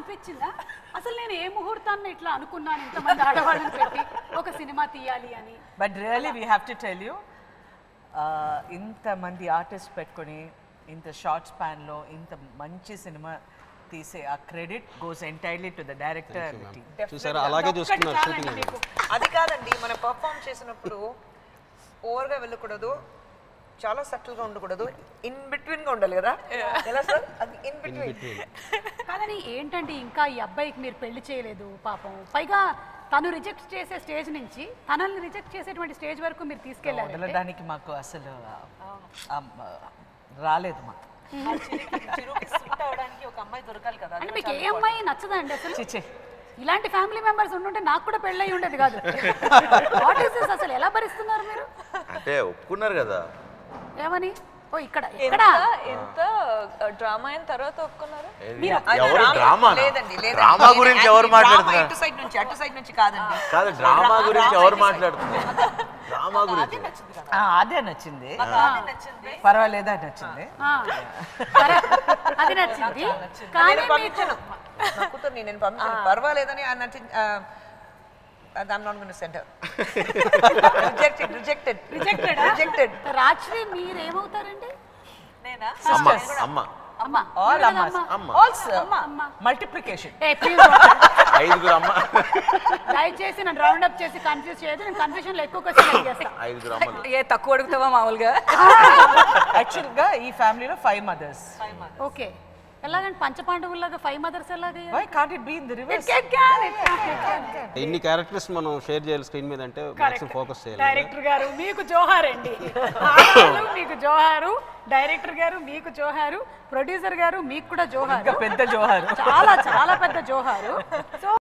అనిపించిందా అసలు నేను ఏ ముహూర్తాన్ని ఇట్లా అనుకున్నాను ఇంతమంది ఆడవాళ్ళని పెట్టి ఒక సినిమా తీయాలి అని but really we have to tell you ఇంతమంది ఆర్టిస్ట్ పెట్టుకొని ఇంత షార్ట్ స్పాన్లో ఇంత మంచి సినిమా తీసే ఆ credit goes entirely to the director and team చూసారా అలాగే చూస్తున్నారు షూటింగ్ అండి అది కాదండి మనం పర్ఫామ్ చేసినప్పుడు ఓవర్గా వెళ్ళకూడదు చాలా subtle గా ఉండకూడదు ఇన్ బిట్వీన్ గా ఉండాలి కదా ఎలా సార్ అది ఇన్ బిట్వీన్ కాదని ఏంటంటే ఇంకా ఈ అబ్బాయికి మీరు పెళ్లి చేయలేదు పాపం పైగా తను రిజెక్ట్ చేసే స్టేజ్ నుంచి తనల్ని రిజెక్ట్ చేసేటువంటి స్టేజ్ వరకు మీరు తీసుకెళ్లారు వదలడానికి మాకు అసలు ఆ, ఆ, రాలేదు మాకు సూట్ అవడానికి ఒక అమ్మాయి దొరకాలి కదా అంటే మీకు ఏ అమ్మాయి నచ్చదండి అసలు చిచ్చే ఇలాంటి ఫ్యామిలీ మెంబర్స్ ఉండుంటే నాకు కూడా పెళ్ళయి ఉండేది కాదు వాట్ ఈస్ దిస్ అసలు ఎలా భరిస్తున్నారు మీరు అంటే ఒప్పుకున్నారు కదా ఏమని ఓ ఇక్కడ ఇక్కడ ఎంత డ్రామా అయిన తర్వాత ఒప్పుకున్నారు ఏది? ఎవరు డ్రామా లేదండి లేదండి. డ్రామా గురించి ఎవరు డ్రామా మాట్లాడుతున్నారు ఇటు సైడ్ నుంచి అటు సైడ్ నుంచి కాదండి కాదు డ్రామా గురించి ఎవరు మాట్లాడుతున్నారు డ్రామా గురించి ఆ, అదే నచ్చింది అదే నచ్చింది పర్వాలేదా నచ్చింది ఆ, సరే, అది నచ్చింది కానీ నేను మీకు పంపించాను నా కూతుర్ని నేను పంపించాను పర్వాలేదని ఆ నచ్చి I'm not gone centre rejected rejected rejected rejected రాత్రి మీరు ఏమవుతారండి నేనా అమ్మ అమ్మ అమ్మ ఆల్ మీరు కదా అమ్మాస్ అమ్మ ఆల్సో అమ్మ మల్టిప్లికేషన్ ఏ ప్లీజ్ ఐదుగురు అమ్మ దయచేసి నన్ను రౌండ్ అప్ చేసి కన్ఫ్యూజ్ చేయదు నేను కన్ఫ్యూజన్ లో ఎక్కువ క్వశ్చన్ చేస్తాను ఐదుగురు అమ్మలు ఏ తక్కువ అడుగుతావా మామూలుగా యాక్చువల్గా ఈ ఫ్యామిలీలో ఫైవ్ మదర్స్ ఓకే ఎలాగంటే పంచపాండవుల్లాగా ఫైవ్ మదర్స్ ఎలాగే why can't it be in the reverse ఇన్ని క్యారెక్టర్స్ మనం షేర్ చేయాలి స్క్రీన్ మీద అంటే మాక్సిమం ఫోకస్ చేయాలి డైరెక్టర్ గారు మీకు జోహార్ అండి ఆడవాళ్ళు మీకు జోహారు డైరెక్టర్ గారు మీకు జోహారు ప్రొడ్యూసర్ గారు మీకు కూడా జోహారు ఇంకా పెద్ద జోహారు చాలా చాలా పెద్ద జోహారు సో